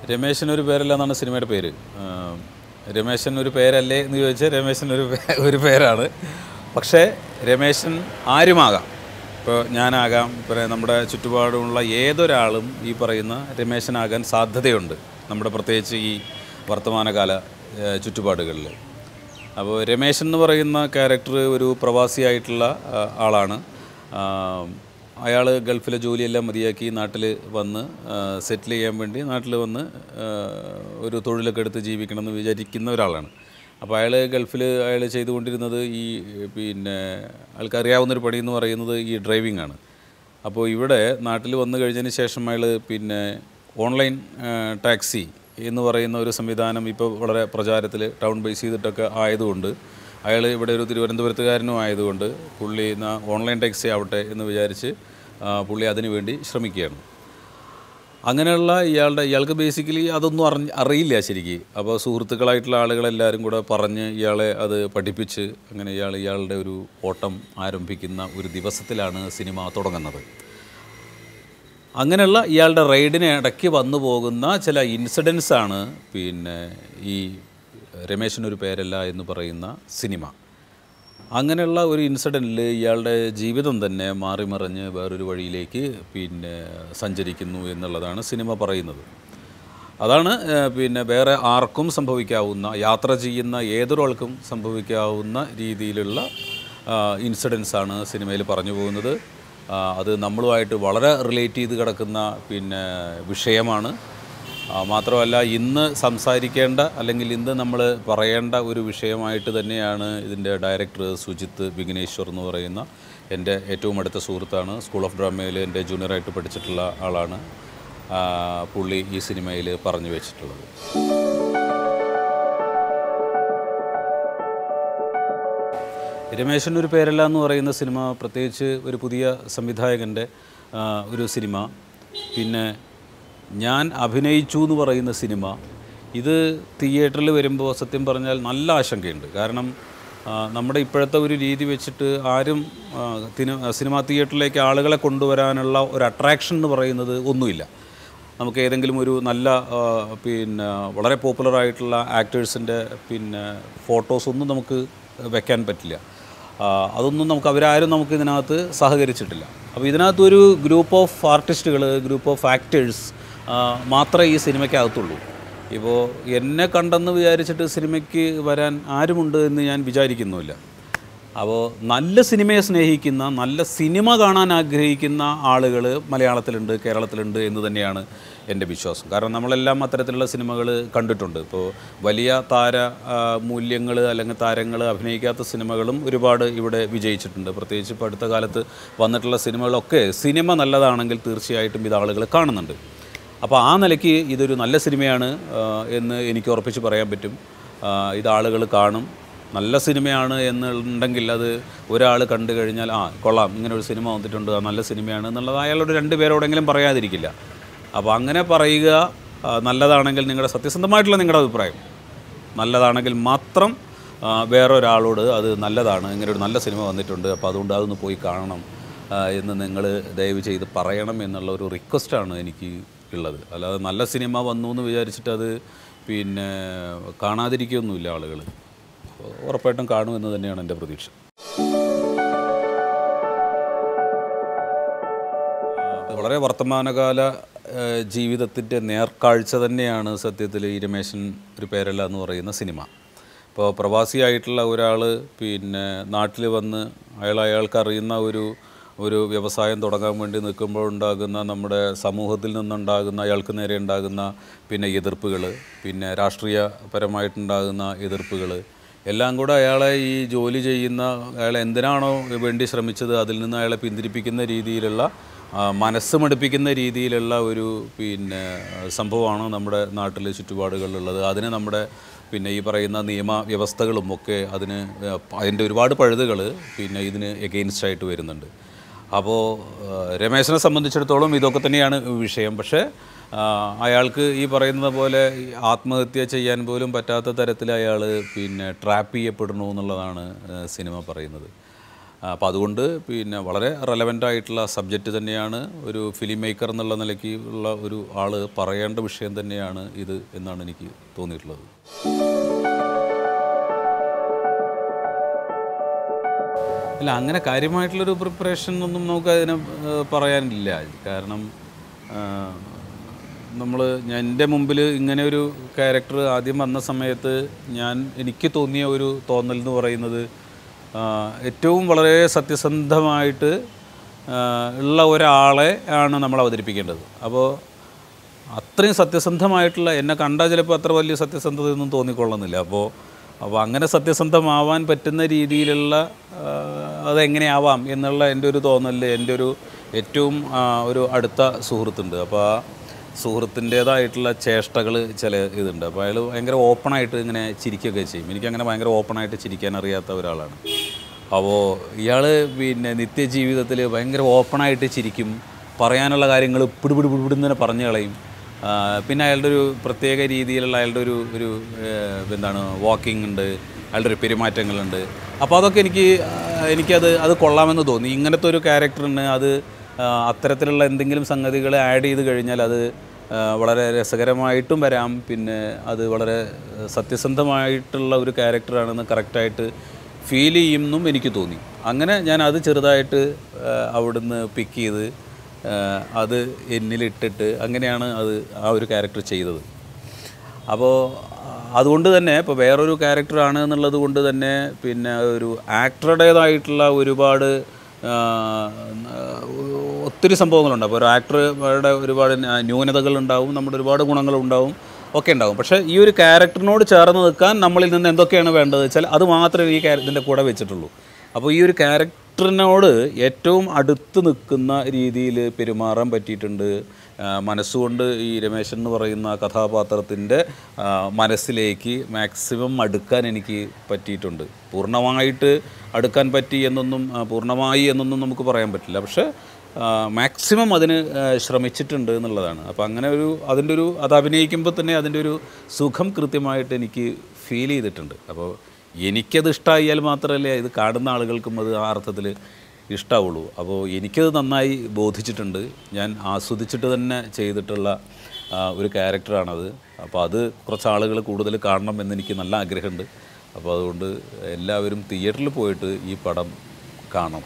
രമേശൻ ഒരു പേരല്ല എന്നാണ് സിനിമയുടെ പേര് ആ, രമേശൻ ഒരു പേരല്ലേ എന്ന് ചോദിച്ചാൽ രമേശൻ ഒരു പേ- ഒരു പേരാണ് പക്ഷേ രമേശൻ ആരുമാകാം ഇപ്പോൾ ഞാനാകാം പിന്നെ നമ്മുടെ ചുറ്റുപാടുമുള്ള ഏതൊരാളും ഈ പറയുന്ന രമേശനാകാൻ സാധ്യതയുണ്ട് നമ്മുടെ പ്രത്യേകിച്ച് ഈ വർത്തമാനകാല ഏ, ചുറ്റുപാടുകളിൽ അപ്പോൾ രമേശൻ എന്ന് പറയുന്ന ക്യാരക്ടർ ഒരു പ്രവാസിയായിട്ടുള്ള ആ, ആളാണ് അയാൾ ഗൾഫിലെ ജോലിയെല്ലാം മതിയാക്കി നാട്ടിൽ വന്ന് സെറ്റിൽ ചെയ്യാൻ വേണ്ടി നാട്ടിൽ വന്ന് ആ, ഒരു തൊഴിലൊക്കെ എടുത്ത് ജീവിക്കണമെന്ന് വിചാരിക്കുന്ന ഒരാളാണ് അപ്പോൾ അയാൾ ഗൾഫിൽ അയാൾ ചെയ്തുകൊണ്ടിരുന്നത് ഈ പിന്നെ ആൾക്കറിയാവുന്നൊരു പണി എന്ന് പറയുന്നത് ഈ ഡ്രൈവിംഗ് ആണ് അപ്പോൾ ഇവിടെ നാട്ടിൽ വന്നു കഴിഞ്ഞതിന് ശേഷം അയാൾ പിന്നെ ഓൺലൈൻ ആ, ടാക്സി എന്ന് പറയുന്ന ഒരു സംവിധാനം ഇപ്പോൾ വളരെ പ്രചാരത്തിൽ ടൗൺ ബേസ് ചെയ്തിട്ടൊക്കെ ആയതുകൊണ്ട് അയാൾ ഇവിടെ ഒരു തിരുവനന്തപുരത്തുകാരനും ആയതുകൊണ്ട് പുള്ളി എന്നാ ഓൺലൈൻ ടാക്സി ആവട്ടെ എന്ന് വിചാരിച്ച് ആ, പുള്ളി അതിനു വേണ്ടി ശ്രമിക്കുകയാണ് അങ്ങനെയുള്ള ഇയാളുടെ ഇയാൾക്ക് ബേസിക്കലി അതൊന്നും അറിഞ്ഞ് അറിയില്ല ശരിക്ക് അപ്പോൾ സുഹൃത്തുക്കളായിട്ടുള്ള ആളുകളെല്ലാവരും കൂടെ പറഞ്ഞ് ഇയാളെ അത് പഠിപ്പിച്ച് അങ്ങനെ ഇയാൾ ഇയാളുടെ ഒരു ഓട്ടം ആരംഭിക്കുന്ന ഒരു ദിവസത്തിലാണ് സിനിമ തുടങ്ങുന്നത് അങ്ങനെയുള്ള ഇയാളുടെ റൈഡിന് ഇടയ്ക്ക് വന്നു പോകുന്ന ചില ഇൻസിഡൻസ് ആണ് പിന്നെ ഈ രമേശനൊരു പേരല്ല എന്ന് പറയുന്ന സിനിമ അങ്ങനെയുള്ള ഒരു ഇൻസിഡൻറ്റിൽ ഇയാളുടെ ജീവിതം തന്നെ മാറി മറിഞ്ഞ് വേറൊരു വഴിയിലേക്ക് പിന്നെ സഞ്ചരിക്കുന്നു എന്നുള്ളതാണ് സിനിമ പറയുന്നത് അതാണ് ഏഹ്, പിന്നെ വേറെ ആർക്കും സംഭവിക്കാവുന്ന യാത്ര ചെയ്യുന്ന ഏതൊരാൾക്കും സംഭവിക്കാവുന്ന രീതിയിലുള്ള ഇൻസിഡൻസ് ആണ് സിനിമയിൽ പറഞ്ഞു പോകുന്നത് ആ, അത് നമ്മളുമായിട്ട് വളരെ റിലേറ്റ് ചെയ്ത് കിടക്കുന്ന പിന്നെ വിഷയമാണ് ആ, മാത്രമല്ല ഇന്ന് സംസാരിക്കേണ്ട അല്ലെങ്കിൽ ഇന്ന് നമ്മൾ പറയേണ്ട ഒരു വിഷയമായിട്ട് തന്നെയാണ് ഇതിൻ്റെ ഡയറക്ടർ സുജിത്ത് വിഘ്നേശ്വർ എന്ന് പറയുന്ന എൻ്റെ ഏറ്റവും അടുത്ത സുഹൃത്താണ് സ്കൂൾ ഓഫ് ഡ്രാമയിൽ എൻ്റെ ജൂനിയറായിട്ട് പഠിച്ചിട്ടുള്ള ആളാണ് ആ, പുള്ളി ഈ സിനിമയിൽ പറഞ്ഞു വെച്ചിട്ടുള്ളത് രമേശൻ ഒരു പേരല്ല എന്ന് പറയുന്ന സിനിമ പ്രത്യേകിച്ച് ഒരു പുതിയ സംവിധായകൻ്റെ ആ, ഒരു സിനിമ പിന്നെ ഞാൻ അഭിനയിച്ചു എന്ന് പറയുന്ന സിനിമ ഇത് തിയേറ്ററിൽ വരുമ്പോൾ സത്യം പറഞ്ഞാൽ നല്ല ആശങ്കയുണ്ട് കാരണം ആ, നമ്മുടെ ഇപ്പോഴത്തെ ഒരു രീതി വെച്ചിട്ട് ആരും ആ, തിന- സിനിമാ തിയേറ്ററിലേക്ക് ആളുകളെ കൊണ്ടുവരാനുള്ള ഒരു അട്രാക്ഷൻ എന്ന് പറയുന്നത് ഒന്നുമില്ല നമുക്ക് ഏതെങ്കിലും ഒരു നല്ല ആ, പിന്നെ വളരെ പോപ്പുലർ ആയിട്ടുള്ള ആക്ടേഴ്സിൻ്റെ പിന്നെ ഫോട്ടോസ് ഒന്നും നമുക്ക് വെക്കാൻ പറ്റില്ല ആ, അതൊന്നും നമുക്ക് അവരാരും നമുക്ക് ഇതിനകത്ത് സഹകരിച്ചിട്ടില്ല അപ്പോൾ ഇതിനകത്ത് ഒരു ഗ്രൂപ്പ് ഓഫ് ആർട്ടിസ്റ്റുകൾ ഗ്രൂപ്പ് ഓഫ് ആക്ടേഴ്സ് മാത്രമേ ഈ സിനിമയ്ക്കകത്തുള്ളൂ ഇപ്പോൾ എന്നെ കണ്ടെന്ന് വിചാരിച്ചിട്ട് സിനിമയ്ക്ക് വരാൻ ആരുമുണ്ട് എന്ന് ഞാൻ വിചാരിക്കുന്നുമില്ല അപ്പോൾ നല്ല സിനിമയെ സ്നേഹിക്കുന്ന നല്ല സിനിമ കാണാൻ ആഗ്രഹിക്കുന്ന ആളുകൾ മലയാളത്തിലുണ്ട് കേരളത്തിലുണ്ട് എന്ന് തന്നെയാണ് എൻ്റെ വിശ്വാസം കാരണം നമ്മളെല്ലാം അത്തരത്തിലുള്ള സിനിമകൾ കണ്ടിട്ടുണ്ട് ഇപ്പോൾ വലിയ താര മൂല്യങ്ങൾ അല്ലെങ്കിൽ താരങ്ങൾ അഭിനയിക്കാത്ത സിനിമകളും ഒരുപാട് ഇവിടെ വിജയിച്ചിട്ടുണ്ട് പ്രത്യേകിച്ച് ഇപ്പോൾ അടുത്ത കാലത്ത് വന്നിട്ടുള്ള സിനിമകളൊക്കെ സിനിമ നല്ലതാണെങ്കിൽ തീർച്ചയായിട്ടും ഇത് ആളുകൾ കാണുന്നുണ്ട് അപ്പോൾ ആ നിലയ്ക്ക് ഇതൊരു നല്ല സിനിമയാണ് ആ, എന്ന് എനിക്ക് ഉറപ്പിച്ച് പറയാൻ പറ്റും ആ, ഇത് ആളുകൾ കാണും നല്ല സിനിമയാണ് എന്നുണ്ടെങ്കിൽ അത് ഒരാൾ കണ്ടു കഴിഞ്ഞാൽ ആ കൊള്ളാം ഇങ്ങനെ ഒരു സിനിമ വന്നിട്ടുണ്ട് അത് നല്ല സിനിമയാണ് എന്നുള്ളത് അയാളോട് രണ്ട് പേരോടെങ്കിലും പറയാതിരിക്കില്ല അപ്പോൾ അങ്ങനെ പറയുക ആ, നല്ലതാണെങ്കിൽ നിങ്ങളുടെ സത്യസന്ധമായിട്ടുള്ള നിങ്ങളുടെ അഭിപ്രായം നല്ലതാണെങ്കിൽ മാത്രം ആ, വേറൊരാളോട് അത് നല്ലതാണ് ഇങ്ങനെ ഒരു നല്ല സിനിമ വന്നിട്ടുണ്ട് അപ്പോൾ അതുകൊണ്ട് അതൊന്ന് പോയി കാണണം ആ, എന്ന് നിങ്ങൾ ദയവ് ചെയ്ത് പറയണം എന്നുള്ള ഒരു റിക്വസ്റ്റാണ് എനിക്ക് ഉള്ളത് അല്ലാതെ നല്ല സിനിമ വന്നു എന്ന് വിചാരിച്ചിട്ട് അത് പിന്നെ കാണാതിരിക്കുകയൊന്നുമില്ല ആളുകൾ ഉറപ്പായിട്ടും കാണുമെന്ന് തന്നെയാണ് എൻ്റെ പ്രതീക്ഷ വളരെ വർത്തമാനകാല ജീവിതത്തിൻ്റെ നേർക്കാഴ്ച തന്നെയാണ് സത്യത്തിൽ ഈ രമേശൻ ഒരു പേരല്ല എന്ന് പറയുന്ന സിനിമ ഇപ്പോൾ പ്രവാസിയായിട്ടുള്ള ഒരാൾ പിന്നെ നാട്ടിൽ വന്ന് അയാൾ അയാൾക്ക് അറിയുന്ന ഒരു ഒരു വ്യവസായം തുടങ്ങാൻ വേണ്ടി നിൽക്കുമ്പോൾ ഉണ്ടാകുന്ന നമ്മുടെ സമൂഹത്തിൽ നിന്നുണ്ടാകുന്ന അയാൾക്ക് നേരെ ഉണ്ടാകുന്ന പിന്നെ എതിർപ്പുകൾ പിന്നെ രാഷ്ട്രീയപരമായിട്ടുണ്ടാകുന്ന എതിർപ്പുകൾ എല്ലാം കൂടെ അയാളെ ഈ ജോലി ചെയ്യുന്ന അയാൾ എന്തിനാണോ വേണ്ടി ശ്രമിച്ചത് അതിൽ നിന്ന് അയാളെ പിന്തിരിപ്പിക്കുന്ന രീതിയിലുള്ള ആ, മനസ്സ് മടുപ്പിക്കുന്ന രീതിയിലുള്ള ഒരു പിന്നെ സംഭവമാണ് നമ്മുടെ നാട്ടിൽ ചുറ്റുപാടുകളിലുള്ളത് അതിന് നമ്മുടെ പിന്നെ ഈ പറയുന്ന നിയമ വ്യവസ്ഥകളും ഒക്കെ അതിന് അതിൻ്റെ ഒരുപാട് പഴുതുകൾ പിന്നെ ഇതിന് എഗെയിൻസ്റ്റ് ആയിട്ട് വരുന്നുണ്ട് അപ്പോൾ രമേശനെ സംബന്ധിച്ചിടത്തോളം ഇതൊക്കെ തന്നെയാണ് വിഷയം പക്ഷേ ആ, അയാൾക്ക് ഈ പറയുന്നത് പോലെ ഈ ആത്മഹത്യ ചെയ്യാൻ പോലും പറ്റാത്ത തരത്തിൽ അയാൾ പിന്നെ ട്രാപ്പ് ചെയ്യപ്പെടുന്നു എന്നുള്ളതാണ് ആ, സിനിമ പറയുന്നത് അപ്പോൾ അതുകൊണ്ട് പിന്നെ വളരെ റെലവൻ്റ് ആയിട്ടുള്ള സബ്ജക്റ്റ് തന്നെയാണ് ഒരു ഫിലിം മേക്കർ എന്നുള്ള നിലയ്ക്ക് ഉള്ള ഒരു ആൾ പറയേണ്ട വിഷയം തന്നെയാണ് ഇത് എന്നാണ് എനിക്ക് തോന്നിയിട്ടുള്ളത് അല്ല അങ്ങനെ കാര്യമായിട്ടുള്ളൊരു പ്രിപ്പറേഷൻ ഒന്നും നമുക്ക് അതിന് ഏഹ്, പറയാനില്ല കാരണം നമ്മൾ എൻ്റെ മുമ്പിൽ ഇങ്ങനെ ഒരു ക്യാരക്ടർ ആദ്യം വന്ന സമയത്ത് ഞാൻ എനിക്ക് തോന്നിയ ഒരു തോന്നൽ എന്ന് പറയുന്നത് ആ, ഏറ്റവും വളരെ സത്യസന്ധമായിട്ട് ആ, ഉള്ള ഒരാളെ ആണ് നമ്മൾ അവതരിപ്പിക്കേണ്ടത് അപ്പോൾ അത്രയും സത്യസന്ധമായിട്ടുള്ള എന്നെ കണ്ടാൽ ചിലപ്പോൾ അത്ര വലിയ സത്യസന്ധതയൊന്നും തോന്നിക്കൊള്ളുന്നില്ല അപ്പോൾ അപ്പോൾ അങ്ങനെ സത്യസന്ധമാവാൻ പറ്റുന്ന രീതിയിലുള്ള ആ, അതെങ്ങനെയാവാം എന്നുള്ള എൻ്റെ ഒരു തോന്നൽ എൻ്റെ ഒരു ഏറ്റവും ആ, ഒരു അടുത്ത സുഹൃത്തുണ്ട് അപ്പോൾ ആ സുഹൃത്തിൻ്റേതായിട്ടുള്ള ചേഷ്ടകൾ ചില ഇതുണ്ട് അപ്പോൾ അയാൾ ഭയങ്കര ഓപ്പണായിട്ട് ഇങ്ങനെ ചിരിക്കുകയൊക്കെ ചെയ്യും എനിക്കങ്ങനെ ഭയങ്കര ഓപ്പണായിട്ട് ചിരിക്കാൻ അറിയാത്ത ഒരാളാണ് അപ്പോൾ ഇയാൾ പിന്നെ നിത്യജീവിതത്തിൽ ഭയങ്കര ഓപ്പണായിട്ട് ചിരിക്കും പറയാനുള്ള കാര്യങ്ങൾ പിടിപിടി പിടിപിടി തന്നെ പറഞ്ഞു കളയും ആ, പിന്നെ അയാളുടെ ഒരു പ്രത്യേക രീതിയിലുള്ള അയാളുടെ ഒരു ഒരു ഏഹ്, എന്താണ് വാക്കിംഗ് ഉണ്ട് അയാളുടെ ഒരു പെരുമാറ്റങ്ങളുണ്ട് അപ്പോൾ അതൊക്കെ എനിക്ക് ആ, എനിക്കത് അത് കൊള്ളാമെന്ന് തോന്നി ഇങ്ങനത്തെ ഒരു ക്യാരക്ടറിന് അത് ആ, അത്തരത്തിലുള്ള എന്തെങ്കിലും സംഗതികൾ ആഡ് ചെയ്ത് കഴിഞ്ഞാൽ അത് ആ, വളരെ രസകരമായിട്ടും വരാം പിന്നെ അത് വളരെ സത്യസന്ധമായിട്ടുള്ള ഒരു ക്യാരക്ടറാണെന്ന് കറക്റ്റായിട്ട് ഫീൽ ചെയ്യുമെന്നും എനിക്ക് തോന്നി അങ്ങനെ ഞാൻ അത് ചെറുതായിട്ട് ആ, അവിടുന്ന് പിക്ക് ചെയ്ത് ആ, അത് എന്നിലിട്ടിട്ട് അങ്ങനെയാണ് അത് ആ ഒരു ക്യാരക്ടർ ചെയ്തത് അപ്പോൾ അതുകൊണ്ട് തന്നെ ഇപ്പോൾ വേറൊരു ക്യാരക്ടറാണ് എന്നുള്ളത് കൊണ്ട് തന്നെ പിന്നെ ഒരു ആക്ടറുടേതായിട്ടുള്ള ഒരുപാട് ആ, ഒത്തിരി സംഭവങ്ങളുണ്ട് അപ്പോൾ ഒരു ആക്ടറുടെ ഒരുപാട് ന്യൂനതകളുണ്ടാവും നമ്മുടെ ഒരുപാട് ഗുണങ്ങളുണ്ടാവും ഒക്കെ ഉണ്ടാവും പക്ഷേ ഈ ഒരു ക്യാരക്ടറിനോട് ചേർന്ന് നിൽക്കാൻ നമ്മളിൽ നിന്ന് എന്തൊക്കെയാണ് വേണ്ടത് വെച്ചാൽ അത് മാത്രമേ ഈ ഇതിൻ്റെ കൂടെ വെച്ചിട്ടുള്ളൂ അപ്പോൾ ഈ ഒരു ക്യാരക്ടറിനോട് ഏറ്റവും അടുത്ത് നിൽക്കുന്ന രീതിയിൽ പെരുമാറാൻ പറ്റിയിട്ടുണ്ട് ആ, മനസ്സുകൊണ്ട് ഈ രമേശൻ എന്ന് പറയുന്ന കഥാപാത്രത്തിൻ്റെ ആ, മനസ്സിലേക്ക് മാക്സിമം അടുക്കാൻ എനിക്ക് പറ്റിയിട്ടുണ്ട് പൂർണ്ണമായിട്ട് അടുക്കാൻ പറ്റി എന്നൊന്നും ആ, പൂർണ്ണമായി എന്നൊന്നും നമുക്ക് പറയാൻ പറ്റില്ല പക്ഷേ മാക്സിമം അതിന് ആ, ശ്രമിച്ചിട്ടുണ്ട് എന്നുള്ളതാണ് അപ്പോൾ അങ്ങനെ ഒരു അതിൻ്റെ ഒരു അത് അഭിനയിക്കുമ്പോൾ തന്നെ അതിൻ്റെ ഒരു സുഖം കൃത്യമായിട്ട് എനിക്ക് ഫീൽ ചെയ്തിട്ടുണ്ട് അപ്പോൾ എനിക്കത് ഇഷ്ടമായാൽ മാത്രമല്ലേ ഇത് കാണുന്ന ആളുകൾക്കും അത് ആ അർത്ഥത്തിൽ ഇഷ്ടമാവുള്ളൂ അപ്പോൾ എനിക്കത് നന്നായി ബോധിച്ചിട്ടുണ്ട് ഞാൻ ആസ്വദിച്ചിട്ട് തന്നെ ചെയ്തിട്ടുള്ള ആ, ഒരു ക്യാരക്ടറാണത് അപ്പോൾ അത് കുറച്ച് ആളുകൾ കൂടുതൽ കാണണം എന്ന് എനിക്ക് നല്ല ആഗ്രഹമുണ്ട് അപ്പോൾ അതുകൊണ്ട് എല്ലാവരും തിയേറ്ററിൽ പോയിട്ട് ഈ പടം കാണണം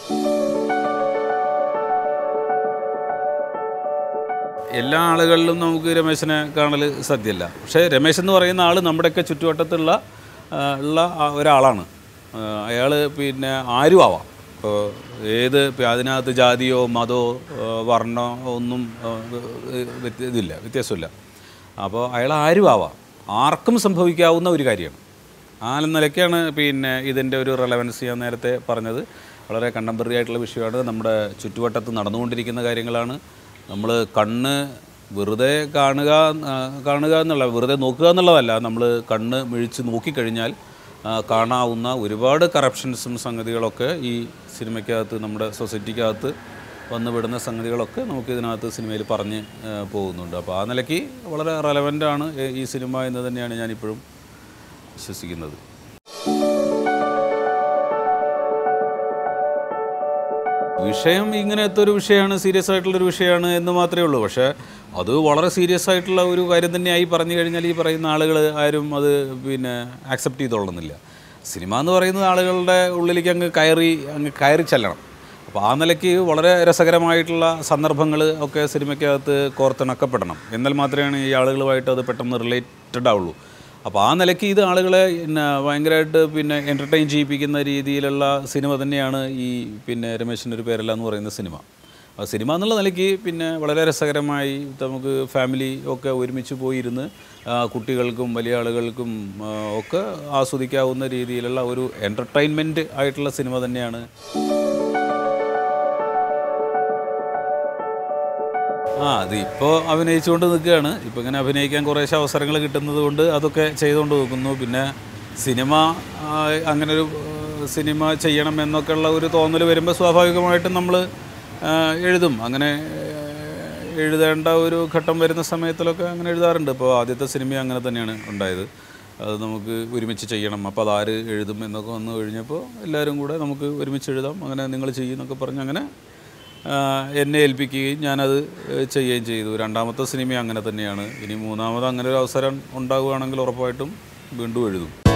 എല്ലാ ആളുകളിലും നമുക്ക് രമേശനെ കാണൽ സാധ്യമല്ല പക്ഷേ രമേശ് എന്ന് പറയുന്ന ആൾ നമ്മുടെയൊക്കെ ചുറ്റുവട്ടത്തുള്ള ആ, ഉള്ള ആ ഒരാളാണ് അയാൾ പിന്നെ ആരും ആവാം ഇപ്പോൾ ഏത് ഇപ്പം അതിനകത്ത് ജാതിയോ മതമോ ആ, വർണ്ണമോ ഒന്നും ആ, വ്യത്യ- ഇതില്ല വ്യത്യാസമില്ല അപ്പോൾ അയാൾ ആരും ആവാം ആർക്കും സംഭവിക്കാവുന്ന ഒരു കാര്യമാണ് ആ നിലയ്ക്കാണ് പിന്നെ ഇതിൻ്റെ ഒരു റെലവൻസ് ഞാൻ നേരത്തെ പറഞ്ഞത് വളരെ കണ്ടംപററി ആയിട്ടുള്ള വിഷയമാണ് നമ്മുടെ ചുറ്റുവട്ടത്ത് നടന്നുകൊണ്ടിരിക്കുന്ന കാര്യങ്ങളാണ് നമ്മൾ കണ്ണ് വെറുതെ കാണുക ആ, കാണുക എന്നുള്ള വെറുതെ നോക്കുക എന്നുള്ളതല്ല നമ്മൾ കണ്ണ് മിഴിച്ച് നോക്കിക്കഴിഞ്ഞാൽ ആ, കാണാവുന്ന ഒരുപാട് കറപ്ഷൻസും സംഗതികളൊക്കെ ഈ സിനിമയ്ക്കകത്ത് നമ്മുടെ സൊസൈറ്റിക്കകത്ത് വന്നു വിടുന്ന സംഗതികളൊക്കെ നമുക്ക് ഇതിനകത്ത് സിനിമയിൽ പറഞ്ഞ് ആ, പോകുന്നുണ്ട് അപ്പോൾ ആ നിലയ്ക്ക് വളരെ റെലവൻ്റാണ് ഈ സിനിമ എന്ന് തന്നെയാണ് ഞാനിപ്പോഴും വിശ്വസിക്കുന്നത് വിഷയം ഇങ്ങനത്തെ ഒരു വിഷയമാണ് സീരിയസ് ആയിട്ടുള്ളൊരു വിഷയമാണ് എന്ന് മാത്രമേ ഉള്ളൂ പക്ഷേ അത് വളരെ സീരിയസ് ആയിട്ടുള്ള ഒരു കാര്യം തന്നെയായി പറഞ്ഞു കഴിഞ്ഞാൽ ഈ പറയുന്ന ആളുകൾ ആരും അത് പിന്നെ ആക്സെപ്റ്റ് ചെയ്തോളുന്നില്ല സിനിമ എന്ന് പറയുന്നത് ആളുകളുടെ ഉള്ളിലേക്ക് അങ്ങ് കയറി അങ്ങ് കയറി ചെല്ലണം അപ്പോൾ ആ നിലയ്ക്ക് വളരെ രസകരമായിട്ടുള്ള സന്ദർഭങ്ങൾ ഒക്കെ സിനിമയ്ക്കകത്ത് കോർത്തിണക്കപ്പെടണം എന്നാൽ മാത്രമേ ഈ ആളുകളുമായിട്ട് അത് പെട്ടെന്ന് റിലേറ്റഡ് ആവുള്ളൂ അപ്പോൾ ആ നിലയ്ക്ക് ഇത് ആളുകളെ പിന്നെ ഭയങ്കരമായിട്ട് പിന്നെ എൻ്റർടൈൻ ചെയ്യിപ്പിക്കുന്ന രീതിയിലുള്ള സിനിമ തന്നെയാണ് ഈ പിന്നെ രമേശിൻ്റെ ഒരു പേരല്ല എന്ന് പറയുന്ന സിനിമ ആ സിനിമ എന്നുള്ള നിലയ്ക്ക് പിന്നെ വളരെ രസകരമായി നമുക്ക് ഫാമിലി ഒക്കെ ഒരുമിച്ച് പോയിരുന്ന് ആ, കുട്ടികൾക്കും വലിയ ആളുകൾക്കും ആ, ഒക്കെ ആസ്വദിക്കാവുന്ന രീതിയിലുള്ള ഒരു എൻ്റർടൈൻമെൻറ്റ് ആയിട്ടുള്ള സിനിമ തന്നെയാണ് ആ അത് ഇപ്പോൾ അഭിനയിച്ചുകൊണ്ട് നിൽക്കുകയാണ് ഇപ്പോൾ ഇങ്ങനെ അഭിനയിക്കാൻ കുറേശ്ശെ അവസരങ്ങൾ കിട്ടുന്നത് കൊണ്ട് അതൊക്കെ ചെയ്തുകൊണ്ട് നിൽക്കുന്നു പിന്നെ സിനിമ ആ, അങ്ങനെ ഒരു ആ, സിനിമ ചെയ്യണം എന്നൊക്കെയുള്ള ഒരു തോന്നൽ വരുമ്പോൾ സ്വാഭാവികമായിട്ടും നമ്മൾ എഴുതും അങ്ങനെ ആ, എഴുതേണ്ട ഒരു ഘട്ടം വരുന്ന സമയത്തിലൊക്കെ അങ്ങനെ എഴുതാറുണ്ട് ഇപ്പോൾ ആദ്യത്തെ സിനിമ അങ്ങനെ തന്നെയാണ് ഉണ്ടായത് അത് നമുക്ക് ഒരുമിച്ച് ചെയ്യണം അപ്പോൾ അതാര് എഴുതും എന്നൊക്കെ വന്നു കഴിഞ്ഞപ്പോൾ എല്ലാവരും കൂടെ നമുക്ക് ഒരുമിച്ച് എഴുതാം അങ്ങനെ നിങ്ങൾ ചെയ്യുന്നൊക്കെ പറഞ്ഞ് അങ്ങനെ ആ, എന്നെ ഏൽപ്പിക്കുകയും ഞാനത് ഏഹ്, ചെയ്യുകയും ചെയ്തു രണ്ടാമത്തെ സിനിമ അങ്ങനെ തന്നെയാണ് ഇനി മൂന്നാമത് അങ്ങനെ ഒരു അവസരം ഉണ്ടാവുകയാണെങ്കിൽ ഉറപ്പായിട്ടും വീണ്ടും എഴുതും